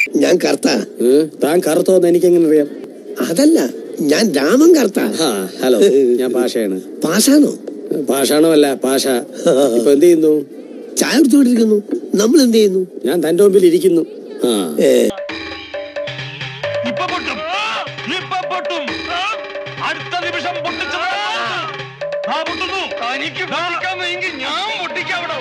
ഞാൻ കർത്ത ഏ? താൻ കറുത്തോന്ന് എനിക്കെങ്ങനെ അറിയാം അതല്ല ഞാൻ രാമൻ കർത്ത ആ ഹലോ ഞാൻ പാഷയാണ് പാഷാണോ പാഷാണോ അല്ല പാഷ ഇപ്പൊ എന്ത് ചെയ്യുന്നു ചായ കുടിച്ചുകൊണ്ടിരിക്കുന്നു നമ്മൾ എന്ത് ചെയ്യുന്നു ഞാൻ തന്റെ മുമ്പിൽ ഇരിക്കുന്നു ആ ഏ, ഇപ്പൊ പൊട്ടും ഇപ്പൊ പൊട്ടും അടുത്ത നിമിഷം പൊട്ടിച്ചത് ആ പൊട്ടുന്നു തനിക്ക് പൊട്ടിക്കാൻ വയ്യെങ്കിൽ ഞാൻ പൊട്ടിക്കാം അവിടെ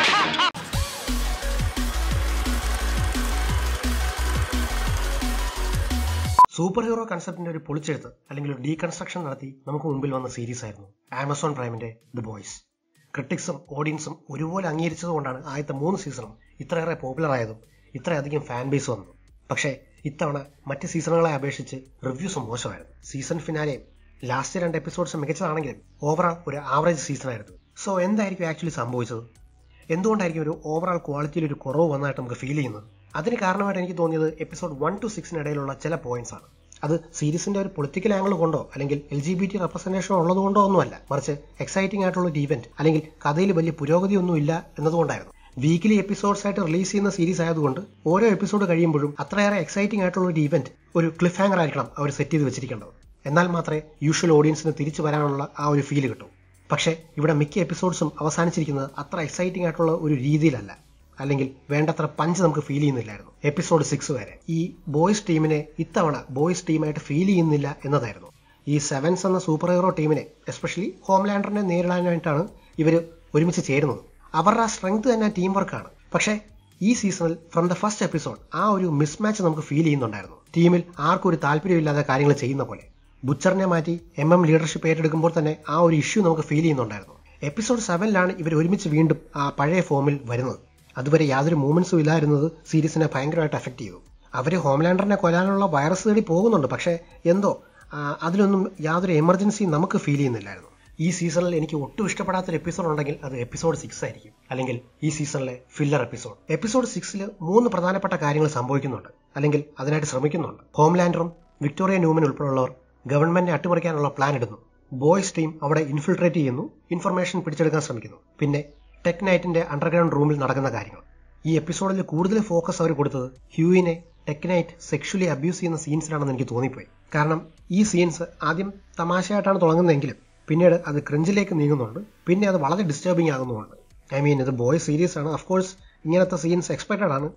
സൂപ്പർ ഹീറോ കൺസെപ്റ്റിന്റെ ഒരു പൊളിച്ചെഴുത്ത് അല്ലെങ്കിൽ ഒരു ഡീകൺസ്ട്രക്ഷൻ നടത്തി നമുക്ക് മുമ്പിൽ വന്ന സീരീസ് ആയിരുന്നു ആമസോൺ പ്രൈമിന്റെ ദ ബോയ്സ് ക്രിട്ടിക്സും ഓഡിയൻസും ഒരുപോലെ അംഗീകരിച്ചതുകൊണ്ടാണ് ആദ്യത്തെ മൂന്ന് സീസണും ഇത്രയേറെ പോപ്പുലർ ആയതും ഇത്രയധികം ഫാൻ ബേസ് വന്നു പക്ഷേ ഇത്തവണ മറ്റ് സീസണുകളെ അപേക്ഷിച്ച് റിവ്യൂസ് മോശമായിരുന്നു സീസൺ ഫിനാലെയും ലാസ്റ്റ് രണ്ട് എപ്പിസോഡ്സ് മികച്ചതാണെങ്കിലും ഓവറാൾ ഒരു ആവറേജ് സീസൺ ആയിരുന്നു സോ എന്തായിരിക്കും ആക്ച്വലി സംഭവിച്ചത് എന്തുകൊണ്ടായിരിക്കും ഒരു ഓവറാൾ ക്വാളിറ്റിയിൽ ഒരു കുറവ് വന്നതായിട്ട് നമുക്ക് ഫീൽ ചെയ്യുന്നത് അതിന് കാരണമായിട്ട് എനിക്ക് തോന്നിയത് എപ്പിസോഡ് വൺ ടു സിക്സിനിടയിലുള്ള ചില പോയിന്റ്സ് ആണ് അത് സീരീസിന്റെ ഒരു പൊളിറ്റിക്കൽ ആംഗിൾ കൊണ്ടോ അല്ലെങ്കിൽ L G B T representation ഉള്ളത് കൊണ്ടോ ഒന്നുമല്ല മറിച്ച് എക്സൈറ്റിംഗ് ആയിട്ടുള്ള ഒരു ഇവന്റ് അല്ലെങ്കിൽ കഥയിൽ വലിയ പുരോഗതി ഒന്നും ഇല്ല എന്നതുകൊണ്ടായിരുന്നു വീക്കിലി എപ്പിസോഡ്സ് ആയിട്ട് റിലീസ് ചെയ്യുന്ന സീരീസ് ആയതുകൊണ്ട് ഓരോ എപ്പിസോഡ് കഴിയുമ്പോഴും അത്രയേറെ എക്സൈറ്റിംഗ് ആയിട്ടുള്ള ഒരു ഇവന്റ് ഒരു ക്ലിഫ് ഹാങ്ങർ ആയിരിക്കണം അവർ സെറ്റ് ചെയ്ത് വെച്ചിരിക്കേണ്ടത് എന്നാൽ മാത്രമേ യൂഷ്വൽ ഓഡിയൻസിന് തിരിച്ചു വരാനുള്ള ആ ഒരു ഫീൽ കിട്ടൂ പക്ഷേ ഇവിടെ മിക്ക എപ്പിസോഡ്സും അവസാനിച്ചിരിക്കുന്നത് അത്ര എക്സൈറ്റിംഗ് ആയിട്ടുള്ള ഒരു രീതിയിലല്ല അല്ലെങ്കിൽ വേണ്ടത്ര പഞ്ച് നമുക്ക് ഫീൽ ചെയ്യുന്നില്ലായിരുന്നു എപ്പിസോഡ് സിക്സ് വരെ ഈ ബോയ്സ് ടീമിനെ ഇത്തവണ ബോയ്സ് ടീമായിട്ട് ഫീൽ ചെയ്യുന്നില്ല എന്നതായിരുന്നു ഈ സെവൻസ് എന്ന സൂപ്പർ ഹീറോ ടീമിനെ എസ്പെഷ്യലി ഹോംലാൻഡറിനെ നേരിടാനായിട്ടാണ് ഇവർ ഒരുമിച്ച് ചേരുന്നത് അവരുടെ ആ സ്ട്രെങ്ത് തന്നെ ടീം വർക്കാണ് പക്ഷേ ഈ സീസണിൽ ഫ്രം ദ ഫസ്റ്റ് എപ്പിസോഡ് ആ ഒരു മിസ്മാച്ച് നമുക്ക് ഫീൽ ചെയ്യുന്നുണ്ടായിരുന്നു ടീമിൽ ആർക്കും ഒരു താല്പര്യമില്ലാത്ത കാര്യങ്ങൾ ചെയ്യുന്ന പോലെ ബുച്ചറിനെ മാറ്റി എം എം ലീഡർഷിപ്പ് ഏറ്റെടുക്കുമ്പോൾ തന്നെ ആ ഒരു ഇഷ്യൂ നമുക്ക് ഫീൽ ചെയ്യുന്നുണ്ടായിരുന്നു എപ്പിസോഡ് സെവനിലാണ് ഇവർ ഒരുമിച്ച് വീണ്ടും ആ പഴയ ഫോമിൽ വരുന്നത് അതുവരെ യാതൊരു മൂവ്മെന്റ്സും ഇല്ലായിരുന്നത് സീരീസിനെ ഭയങ്കരമായിട്ട് എഫക്ട് ചെയ്തു അവർ ഹോംലാൻഡറിനെ കൊല്ലാനുള്ള വൈറസ് തേടി പോകുന്നുണ്ട് പക്ഷേ എന്തോ ആ, അതിലൊന്നും യാതൊരു എമർജൻസി നമുക്ക് ഫീൽ ചെയ്യുന്നില്ലായിരുന്നു ഈ സീസണിൽ എനിക്ക് ഒട്ടും ഇഷ്ടപ്പെടാത്തൊരു എപ്പിസോഡ് ഉണ്ടെങ്കിൽ അത് എപ്പിസോഡ് സിക്സ് ആയിരിക്കും അല്ലെങ്കിൽ ഈ സീസണിലെ ഫില്ലർ എപ്പിസോഡ് എപ്പിസോഡ് സിക്സിൽ മൂന്ന് പ്രധാനപ്പെട്ട കാര്യങ്ങൾ സംഭവിക്കുന്നുണ്ട് അല്ലെങ്കിൽ അതിനായിട്ട് ശ്രമിക്കുന്നുണ്ട് ഹോംലാൻഡറും വിക്ടോറിയ ന്യൂമൻ ഉൾപ്പെടെയുള്ളവർ ഗവൺമെന്റിനെ അട്ടിമറിക്കാനുള്ള പ്ലാൻ ഇടുന്നു ബോയ്സ് ടീം അവിടെ ഇൻഫിൽട്രേറ്റ് ചെയ്യുന്നു ഇൻഫർമേഷൻ പിടിച്ചെടുക്കാൻ ശ്രമിക്കുന്നു പിന്നെ ടെക് നൈറ്റിന്റെ അണ്ടർഗ്രൗണ്ട് റൂമിൽ നടക്കുന്ന കാര്യങ്ങൾ ഈ എപ്പിസോഡിൽ കൂടുതൽ ഫോക്കസ് അവർ കൊടുത്തത് ഹ്യൂവിനെ ടെക് നൈറ്റ് സെക്ഷലി അബ്യൂസ് ചെയ്യുന്ന സീൻസിലാണെന്ന് എനിക്ക് തോന്നിപ്പോയി കാരണം ഈ സീൻസ് ആദ്യം തമാശയായിട്ടാണ് തുടങ്ങുന്നതെങ്കിലും പിന്നീട് അത് ക്രിഞ്ചിലേക്ക് നീങ്ങുന്നുണ്ട് പിന്നെ അത് വളരെ ഡിസ്റ്റർബിംഗ് ആകുന്നുമുണ്ട് ഐ മീൻ ഇത് ബോയ് സീരീസ് ആണ് അഫ്കോഴ്സ് ഇങ്ങനത്തെ സീൻസ് എക്സ്പെക്റ്റഡ് ആണ്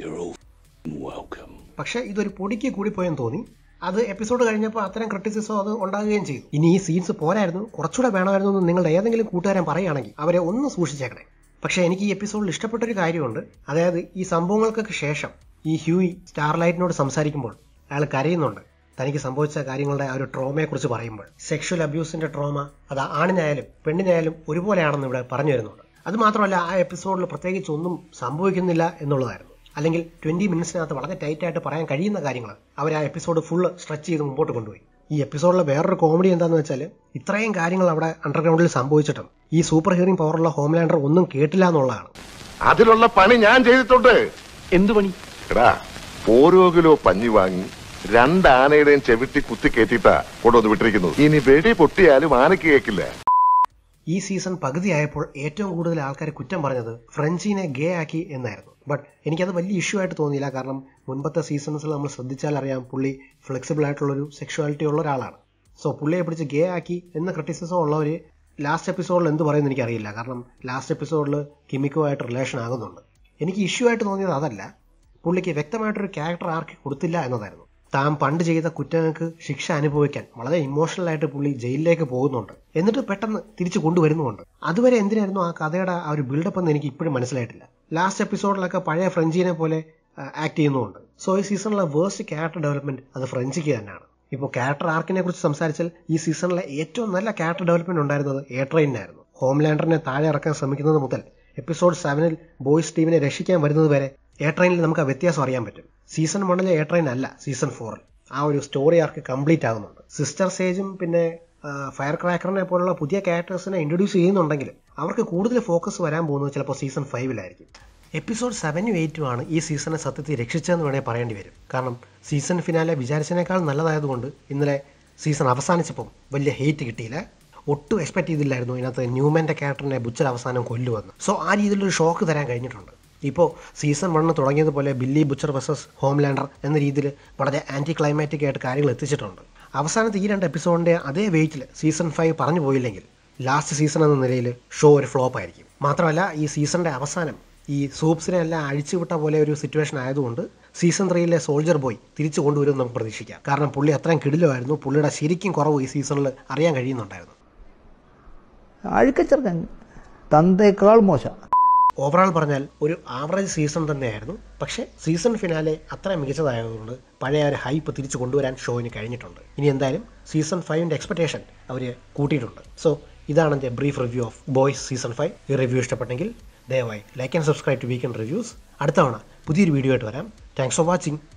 പക്ഷെ ഇതൊരു പൊടിക്ക് കൂടിപ്പോയെന്ന് തോന്നി അത് എപ്പിസോഡ് കഴിഞ്ഞപ്പോൾ അത്തരം ക്രിറ്റിസിസം അത് ഉണ്ടാകുകയും ചെയ്തു ഇനി ഈ സീൻസ് പോരായിരുന്നു കുറച്ചുകൂടെ വേണമായിരുന്നു എന്ന് നിങ്ങളുടെ ഏതെങ്കിലും കൂട്ടുകാരൻ പറയുകയാണെങ്കിൽ അവരെ ഒന്ന് സൂക്ഷിച്ചേക്കണേ പക്ഷെ എനിക്ക് ഈ എപ്പിസോഡിൽ ഇഷ്ടപ്പെട്ടൊരു കാര്യമുണ്ട് അതായത് ഈ സംഭവങ്ങൾക്കൊക്കെ ശേഷം ഈ ഹ്യൂയി സ്റ്റാർലൈറ്റിനോട് സംസാരിക്കുമ്പോൾ അയാൾ കരയുന്നുണ്ട് തനിക്ക് സംഭവിച്ച കാര്യങ്ങളുടെ ആ ഒരു ട്രോമയെക്കുറിച്ച് പറയുമ്പോൾ സെക്ഷൽ അബ്യൂസിന്റെ ട്രോമ അത് ആണിനായാലും പെണ്ണിനായാലും ഒരുപോലെയാണെന്ന് ഇവിടെ പറഞ്ഞു വരുന്നുണ്ട് അത് മാത്രമല്ല ആ എപ്പിസോഡിൽ പ്രത്യേകിച്ച് ഒന്നും സംഭവിക്കുന്നില്ല എന്നുള്ളതായിരുന്നു അല്ലെങ്കിൽ ട്വന്റി മിനിറ്റ്സിനകത്ത് വളരെ ടൈറ്റ് ആയിട്ട് പറയാൻ കഴിയുന്ന കാര്യങ്ങൾ അവർ ആ എപ്പിസോഡ് ഫുള്ള് സ്ട്രെച്ച് ചെയ്ത് മുമ്പോട്ട് കൊണ്ടുപോയി ഈ എപ്പിസോഡിലെ വേറൊരു കോമഡി എന്താണെന്ന് വെച്ചാൽ ഇത്രയും കാര്യങ്ങൾ അവിടെ അണ്ടർഗ്രൗണ്ടിൽ സംഭവിച്ചിട്ടും ഈ സൂപ്പർ ഹീറിംഗ് പവറുള്ള ഹോംലാൻഡർ ഒന്നും കേട്ടില്ല എന്നുള്ളതാണ് അതിലുള്ള പണി ഞാൻ ചെയ്തിട്ടുണ്ട് എന്ത് പണി എടാ ഓരോ കിലോ പഞ്ഞി വാങ്ങി രണ്ട് ആനയുടെയും ചെവിട്ടി കുത്തി കയറ്റിട്ടാ കൊണ്ടുവന്ന് വിട്ടിരിക്കുന്നത് ഇനി വെടി പൊട്ടിയാലും ആനയ്ക്ക് കേൾക്കില്ല ഈ സീസൺ പകുതിയായപ്പോൾ ഏറ്റവും കൂടുതൽ ആൾക്കാർ കുറ്റം പറഞ്ഞത് ഫ്രഞ്ചിനെ ഗേ ആക്കി എന്നായിരുന്നു ബട്ട് എനിക്കത് വലിയ ഇഷ്യൂ ആയിട്ട് തോന്നിയില്ല കാരണം മുൻപത്തെ സീസൺസിൽ നമ്മൾ ശ്രദ്ധിച്ചാൽ അറിയാം പുള്ളി ഫ്ലെക്സിബിൾ ആയിട്ടുള്ളൊരു സെക്ഷുവാലിറ്റി ഉള്ള ഒരാളാണ് സോ പുള്ളിയെ പിടിച്ച് ഗേ ആക്കി എന്ന ക്രിറ്റിസിസം ഉള്ളവർ ലാസ്റ്റ് എപ്പിസോഡിൽ എന്ത് പറയുമെന്ന് എനിക്കറിയില്ല കാരണം ലാസ്റ്റ് എപ്പിസോഡിൽ കിമിക്കോ ആയിട്ട് റിലേഷൻ ആകുന്നുണ്ട് എനിക്ക് ഇഷ്യൂ ആയിട്ട് തോന്നിയത് അതല്ല പുള്ളിക്ക് വ്യക്തമായിട്ടൊരു ക്യാരക്ടർ ആർക്ക് കൊടുത്തില്ല എന്നതായിരുന്നു താൻ പണ്ട് ചെയ്ത കുറ്റങ്ങൾക്ക് ശിക്ഷ അനുഭവിക്കാൻ വളരെ ഇമോഷണൽ ആയിട്ട് പുള്ളി ജയിലിലേക്ക് പോകുന്നുണ്ട് എന്നിട്ട് പെട്ടെന്ന് തിരിച്ചു കൊണ്ടുവരുന്നുമുണ്ട് അതുവരെ എന്തിനായിരുന്നു ആ കഥയുടെ ആ ഒരു ബിൽഡപ്പ് എന്ന് എനിക്ക് ഇപ്പോഴും മനസ്സിലായിട്ടില്ല ലാസ്റ്റ് എപ്പിസോഡിലൊക്കെ പഴയ ഫ്രഞ്ചിനെ പോലെ ആക്ട് ചെയ്യുന്നുമുണ്ട് സോ ഈ സീസണിലെ വേഴ്സ്റ്റ് ക്യാരക്ടർ ഡെവലപ്മെന്റ് അത് ഫ്രഞ്ചിക്ക് തന്നെയാണ് ഇപ്പോൾ ക്യാരക്ടർ ആർക്കിനെ കുറിച്ച് സംസാരിച്ചാൽ ഈ സീസണിലെ ഏറ്റവും നല്ല ക്യാരക്ടർ ഡെവലപ്മെന്റ് ഉണ്ടായിരുന്നത് എ ട്രെയിനായിരുന്നു ഹോംലാൻഡറിനെ താഴെ ഇറക്കാൻ ശ്രമിക്കുന്നത് മുതൽ എപ്പിസോഡ് സെവനിൽ ബോയ്സ് ടീമിനെ രക്ഷിക്കാൻ വരുന്നത് വരെ എ ട്രെയിനിൽ നമുക്ക് ആ വ്യത്യാസം അറിയാൻ പറ്റും സീസൺ വണ്ണിലെ എ ട്രെയിൻ അല്ല സീസൺ ഫോറിൽ ആ ഒരു സ്റ്റോറി ആർക്ക് കംപ്ലീറ്റ് ആകുന്നുണ്ട് സിസ്റ്റർ സേജും പിന്നെ ഫയർ ക്രാക്കറിനെ പോലുള്ള പുതിയ ക്യാരക്ടേഴ്സിനെ ഇൻട്രൊഡ്യൂസ് ചെയ്യുന്നുണ്ടെങ്കിലും അവർക്ക് കൂടുതൽ ഫോക്കസ് വരാൻ പോകുന്നത് ചിലപ്പോൾ സീസൺ ഫൈവിലായിരിക്കും എപ്പിസോഡ് സെവനും എയ്റ്റും ആണ് ഈ സീസണെ സത്യത്തിൽ രക്ഷിച്ചതെന്ന് വേണേൽ പറയേണ്ടി വരും കാരണം സീസൺ ഫിനാലെ വിചാരിച്ചതിനേക്കാൾ നല്ലതായതുകൊണ്ട് ഇന്നലെ സീസൺ അവസാനിച്ചപ്പം വലിയ ഹെയ്റ്റ് കിട്ടിയില്ല ഒട്ടും എക്സ്പെക്ട് ചെയ്തില്ലായിരുന്നു ഇതിനകത്ത് ന്യൂമാൻ്റെ ക്യാരക്ടറിനെ ബുച്ചർ അവസാനം കൊല്ലുവന്ന് സോ ആ രീതിയിലൊരു ഷോക്ക് തരാൻ കഴിഞ്ഞിട്ടുണ്ട് ഇപ്പോൾ സീസൺ വണ്ണ് തുടങ്ങിയതുപോലെ ബില്ലി ബുച്ചർ വേഴ്സസ് ഹോംലാൻഡർ എന്ന രീതിയിൽ വളരെ ആൻറ്റി ക്ലൈമാറ്റിക് ആയിട്ട് കാര്യങ്ങൾ എത്തിച്ചിട്ടുണ്ട് അവസാനത്തെ ഈ രണ്ട് എപ്പിസോഡിൻ്റെ അതേ വെയിറ്റിൽ സീസൺ ഫൈവ് പറഞ്ഞു പോയില്ലെങ്കിൽ ലാസ്റ്റ് സീസൺ എന്ന നിലയിൽ ഷോ ഒരു ഫ്ലോപ്പ് ആയിരിക്കും മാത്രമല്ല ഈ സീസണിൻ്റെ അവസാനം ഈ സൂപ്സിനെ എല്ലാം അഴിച്ചുവിട്ട പോലെ ഒരു സിറ്റുവേഷൻ ആയതുകൊണ്ട് സീസൺ ത്രീയിലെ സോൾജർ ബോയ് തിരിച്ചു കൊണ്ടുവരും നമുക്ക് പ്രതീക്ഷിക്കാം കാരണം പുള്ളി അത്രയും കിടിലമായിരുന്നു പുള്ളിയുടെ ശരിക്കും കുറവ് ഈ സീസണിൽ അറിയാൻ കഴിയുന്നുണ്ടായിരുന്നു അഴുക്കച്ചെറുക്കൻ തന്തേക്കാൾ മോശം ഓവറോൾ പറഞ്ഞാൽ ഒരു ആവറേജ് സീസൺ തന്നെയായിരുന്നു പക്ഷേ സീസൺ ഫിനാലെ അത്ര മികച്ചതായതുകൊണ്ട് പഴയ ഒരു ഹൈപ്പ് തിരിച്ചു കൊണ്ടുവരാൻ ഷോയിന് കഴിഞ്ഞിട്ടുണ്ട് ഇനി എന്തായാലും സീസൺ ഫൈവിൻ്റെ എക്സ്പെക്ടേഷൻ അവർ കൂട്ടിയിട്ടുണ്ട് സോ ഇതാണ് എൻ്റെ brief review of Boys season five ഈ റിവ്യൂ ഇഷ്ടപ്പെട്ടെങ്കിൽ ദയവായി like and subscribe to weekend reviews അടുത്ത തവണ പുതിയൊരു വീഡിയോ ആയിട്ട് വരാം താങ്ക്സ് ഫോർ വാച്ചിങ്